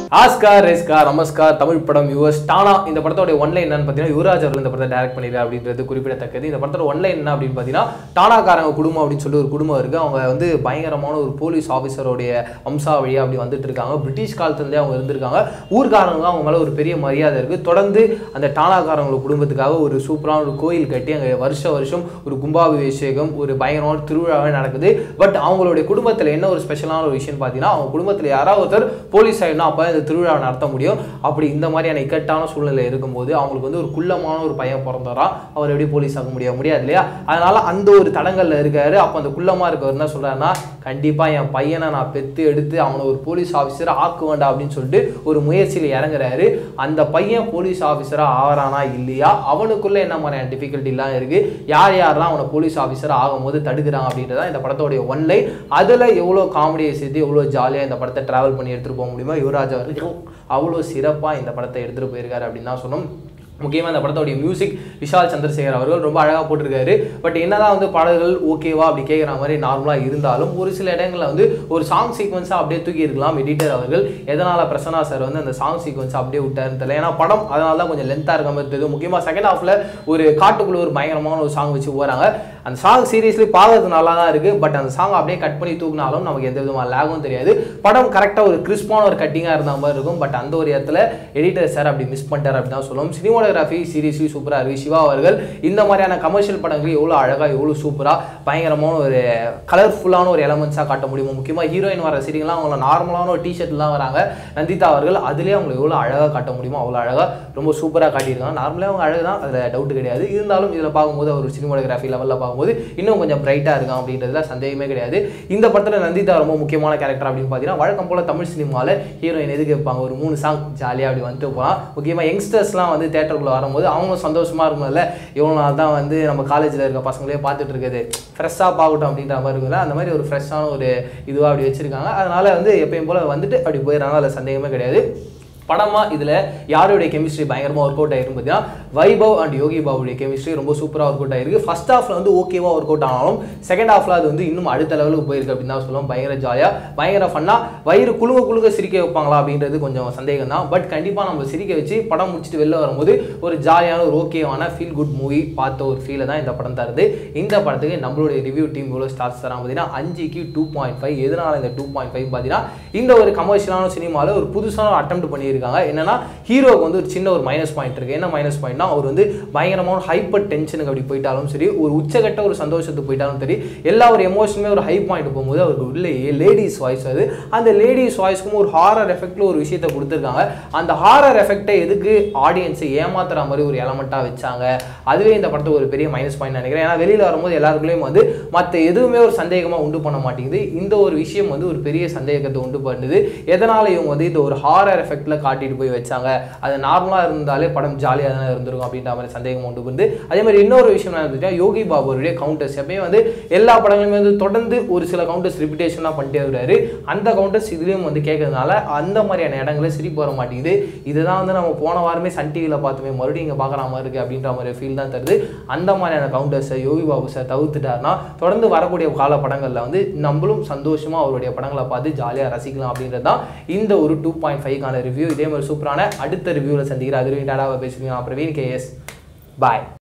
Oscar ரெஸ்கா நமஸ்கார் தமிழ் படம் US டானா இந்த படத்தோட ஒன்லைன் என்னன்னு பார்த்தீங்கன்னா யுவராஜ் அவர்கள் இந்த படத்தை டைரக்ட் பண்ணிருக்காரு அப்படின்றது குறிப்பிடத்தக்கது இந்த படத்தோட ஒன்லைன் என்ன அப்படின்னு பார்த்தீங்கன்னா டானாக்காரங்க குடும்பம் அப்படின்னு சொல்லி ஒரு குடும்பம் இருக்கு அவங்க வந்து பயங்கரமான ஒரு போலீஸ் ஆஃபீஸருடைய வம்சாவழியா அப்படி வந்துட்டு இருக்காங்க பிரிட்டிஷ் காலத்துலேருந்தே அவங்க இருந்திருக்காங்க ஊர்க்காரங்க அவங்க மேலே ஒரு பெரிய மரியாதை இருக்கு தொடர்ந்து அந்த டானாக்காரங்களோட குடும்பத்துக்காக ஒரு சூப்பரான ஒரு கோயில் கட்டி அங்கே வருஷ வருஷம் ஒரு கும்பாபிஷேகம் ஒரு பயங்கரமான திருவிழாவே நடக்குது பட் அவங்களுடைய குடும்பத்தில் என்ன ஒரு ஸ்பெஷலான ஒரு விஷயம் பார்த்தீங்கன்னா அவங்க குடும்பத்தில் யாராவது ஒருத்தர் போலீஸ் ஆகிடணும் அப்போ இந்த திருவிழாவை நடத்த முடியும் அப்படி இந்த மாதிரியான இக்கட்டான சூழ்நிலை இருக்கும்போது அவங்களுக்கு வந்து ஒரு குள்ளமான ஒரு பையன் பிறந்தாரா அவர் எப்படி போலீஸ் ஆக முடியாது முடியாது இல்லையா அதனால அந்த ஒரு தடங்கல்ல இருக்காரு அப்போ அந்த குள்ளமா இருக்கவர் என்ன சொல்றாருன்னா கண்டிப்பா என் பையனை நான் பெத்து எடுத்து அவனை ஒரு போலீஸ் ஆஃபீஸர் ஆக்க வேண்டாம் அப்படின்னு சொல்லிட்டு ஒரு முயற்சியில் இறங்குறாரு அந்த பையன் போலீஸ் ஆஃபீஸரா ஆகிறானா இல்லையா அவனுக்குள்ள என்ன மாதிரியான டிஃபிகல்ட்டிலாம் இருக்கு யார் யாரெல்லாம் அவனை போலீஸ் ஆஃபீஸர் ஆகும்போது தடுக்கிறாங்க அப்படின்றத இந்த படத்தோடைய ஒன்லைன் அதில் எவ்வளோ காமெடியை சேர்த்து எவ்வளோ ஜாலியாக இந்த படத்தை ட்ராவல் பண்ணி எடுத்துகிட்டு போக முடியுமோ யுவராஜ் அவர்கள் அவ்வளோ சிறப்பாக இந்த படத்தை எடுத்துகிட்டு போயிருக்காரு அப்படின்னு தான் சொன்னோம் முக்கியமாக இந்த படத்தோடைய மியூசிக் விஷால் சந்திரசேகர் அவர்கள் ரொம்ப அழகாக போட்டிருக்காரு பட் என்னதான் வந்து பாடல்கள் ஓகேவா அப்படி கேட்குற மாதிரி நார்மலாக இருந்தாலும் ஒரு சில இடங்களில் வந்து ஒரு சாங் சீக்வன்ஸாக அப்படியே தூக்கி இருக்கலாம் எடிட்டர் அவர்கள் எதனால் பிரசன்னா சார் வந்து அந்த சாங் சீக்வன்ஸ் அப்படியே விட்டாருன்னு தெரியல ஏன்னா படம் அதனால தான் கொஞ்சம் லென்த்தாக இருக்க மாதிரி தெரியுது முக்கியமாக செகண்ட் ஹாஃபில் ஒரு காட்டுக்குள்ள ஒரு பயங்கரமான ஒரு சாங் வச்சு போகிறாங்க அந்த சாங் சீரியஸ்லி பார்க்கறது நல்லா தான் இருக்குது பட் அந்த சாங் அப்படியே கட் பண்ணி தூக்கினாலும் நமக்கு எந்த விதமான லேகும் தெரியாது படம் கரெக்டாக ஒரு கிறிஸ்பான ஒரு கட்டிங்காக இருந்த மாதிரி இருக்கும் பட் அந்த ஒரு இடத்துல எடிட்டர் சார் அப்படி மிஸ் பண்ணிட்டார் அப்படி தான் சொல்லுவோம் சினிமோகிராஃபி சீரியஸ்லி சூப்பராக இருக்குது சிவா அவர்கள் இந்த மாதிரியான கமர்ஷியல் படங்கள் எவ்வளோ அழகாக எவ்வளோ சூப்பராக பயங்கரமான ஒரு கலர்ஃபுல்லான ஒரு எலமெண்ட்ஸாக காட்ட முடியும் முக்கியமாக ஹீரோயின் வர சீரியங்களாம் அவங்கள நார்மலான ஒரு டிஷர்ட்லாம் வராங்க நந்திதா அவர்கள் அதுலேயே அவங்களை எவ்வளோ அழகாக காட்ட முடியுமோ அவ்வளோ அழகாக ரொம்ப சூப்பராக காட்டியிருக்காங்க நார்மலாக அவங்க அழகு தான் அதில் டவுட் கிடையாது இருந்தாலும் இதில் பார்க்கும்போது அவர் சினிமோகிராஃபி லெவலில் பார்க்கும்போது இன்னும் கொஞ்சம் பிரைட்டாக இருக்கான் அப்படின்றதுல சந்தேகமே கிடையாது இந்த படத்தில் நந்திதா ரொம்ப முக்கியமான கேரக்டர் அப்படின்னு பார்த்தீங்கன்னா வழக்கம் போல் தமிழ் சினிமாவில் ஹீரோயின் எதுக்கு வைப்பாங்க ஒரு மூணு சாங் ஜாலியாக அப்படி வந்துட்டு போகலாம் முக்கியமாக யங்ஸ்டர்ஸ்லாம் வந்து தேட்டருக்குள்ளே வரும்போது அவங்க சந்தோஷமாக இருக்கும்ல இவ்வளோ நாள் தான் வந்து நம்ம காலேஜில் இருக்க பசங்களே பார்த்துட்டு இருக்குது ஃப்ரெஷ்ஷாக பார்க்கட்டும் அப்படின்ற மாதிரி இருக்குல்ல அந்த மாதிரி ஒரு ஃப்ரெஷ்ஷான ஒரு இதுவாக அப்படி வச்சிருக்காங்க அதனால வந்து எப்பயும் போல் வந்துட்டு அப்படி போயிடறாங்க அதில் சந்தேகமே கிடையாது படமா இதில் யாருடைய கெமிஸ்ட்ரி பயங்கரமாக ஒர்க் அவுட் ஆயிரும் பார்த்தீங்கன்னா வைபவ் அண்ட் யோகி பாபுடைய கெமிஸ்ட்ரி ரொம்ப சூப்பராக ஒர்க் அவுட் ஆயிருக்கு ஃபர்ஸ்ட் ஹாஃப்ல வந்து ஓகேவா ஒர்க் அவுட் ஆனாலும் செகண்ட் ஹாஃப்ல அது வந்து இன்னும் அடுத்த லெவலுக்கு போயிருக்கு அப்படின்னு தான் சொல்லுவோம் பயங்கர ஜாலியாக பயங்கர ஃபன்னாக வயிறு குழுங்க குழுங்க சிரிக்க வைப்பாங்களா அப்படின்றது கொஞ்சம் சந்தேகம் தான் பட் கண்டிப்பாக நம்ம சிரிக்க வச்சு படம் முடிச்சுட்டு வெளில வரும்போது ஒரு ஜாலியான ஒரு ஓகேவான ஃபீல் குட் மூவி பார்த்த ஒரு ஃபீலை தான் இந்த படம் தருது இந்த படத்துக்கு நம்மளுடைய ரிவ்யூ டீம் இவ்வளோ ஸ்டார்ஸ் தராங்க பார்த்தீங்கன்னா அஞ்சுக்கு டூ பாயிண்ட் ஃபைவ் எதனால இந்த டூ பாயிண்ட் ஃபைவ் பார்த்தீங்கன்னா இந்த ஒரு கமர்ஷியலான சினிமாவில் ஒரு புதுசான ஒரு அட்டம் பண்ணியிருக்காங்க என்னன்னா ஹீரோவுக்கு வந்து ஒரு சின்ன ஒரு மைனஸ் பாயிண்ட் இருக்கு என்ன மைனஸ் பாயிண்ட்னா அவர் வந்து பயங்கரமான ஹைப்பர் டென்ஷனுக்கு அப்படி போயிட்டாலும் சரி ஒரு உச்சகட்ட ஒரு சந்தோஷத்துக்கு போயிட்டாலும் சரி எல்லா ஒரு எமோஷனுமே ஒரு ஹை பாயிண்ட் போகும்போது அவருக்கு உள்ள லேடிஸ் வாய்ஸ் அது அந்த லேடிஸ் வாய்ஸ்க்கும் ஒரு ஹாரர் எஃபெக்ட்ல ஒரு விஷயத்தை கொடுத்துருக்காங்க அந்த ஹாரர் எஃபெக்டை எதுக்கு ஆடியன்ஸை ஏமாத்துற மாதிரி ஒரு எலமெண்ட்டாக வச்சாங்க அதுவே இந்த படத்துக்கு ஒரு பெரிய மைனஸ் பாயிண்ட் நினைக்கிறேன் ஏன்னா வெளியில் வரும்போது எல்லாருக்குள்ளேயும் வந்து மற்ற எதுவுமே ஒரு சந்தேகமாக உண்டு பண்ண மாட்டேங்குது இந்த ஒரு விஷயம் வந்து ஒரு பெரிய சந்தேகத்தை உண்டு பண்ணுது எதனால் இவங்க வந்து இந்த ஒரு ஹாரர் எஃபெக்டில் காட்டிட்டு போய் வச்சாங்க அது நார்மலாக இருந்தாலே படம் ஜாலியாக தானே இருந்திருக்கும் அப்படின்ற மாதிரி சந்தேகம் உண்டு பண்ணுது அதே மாதிரி இன்னொரு விஷயம் என்ன இருந்துச்சுன்னா யோகி பாபுடைய கவுண்டர்ஸ் எப்பயும் வந்து எல்லா படங்களுமே வந்து தொடர்ந்து ஒரு சில கவுண்டர்ஸ் ரிப்பிட்டேஷனாக பண்ணிட்டே வருவாரு அந்த கவுண்டர்ஸ் இதுலேயும் வந்து கேட்கறதுனால அந்த மாதிரியான இடங்கள சிரிப்பு வர மாட்டேங்குது இதுதான் வந்து நம்ம போன வாரமே சன் டிவியில் பார்த்துமே மறுபடியும் இங்கே பார்க்குற மாதிரி இருக்குது அப்படின்ற மாதிரி ஃபீல் தான் தருது அந்த மாதிரியான கவுண்டர்ஸை யோகி பாபு சார் தவிர்த்துட்டாருன்னா தொடர்ந்து வரக்கூடிய கால படங்களில் வந்து நம்மளும் சந்தோஷமாக அவருடைய படங்களை பார்த்து ஜாலியாக ரசிக்கலாம் அப்படின்றது தான் இந்த ஒரு டூ பாயிண்ட் ஃபைவ்க்கான ரிவ்யூ இதே மாதிரி சூப்பரான அடுத்த ரிவ்யூவில் சந்திக்கிற அதிர்வின் டாடாவை பேசுவீங்க நான் பிரவீன் கேஎஸ் பாய்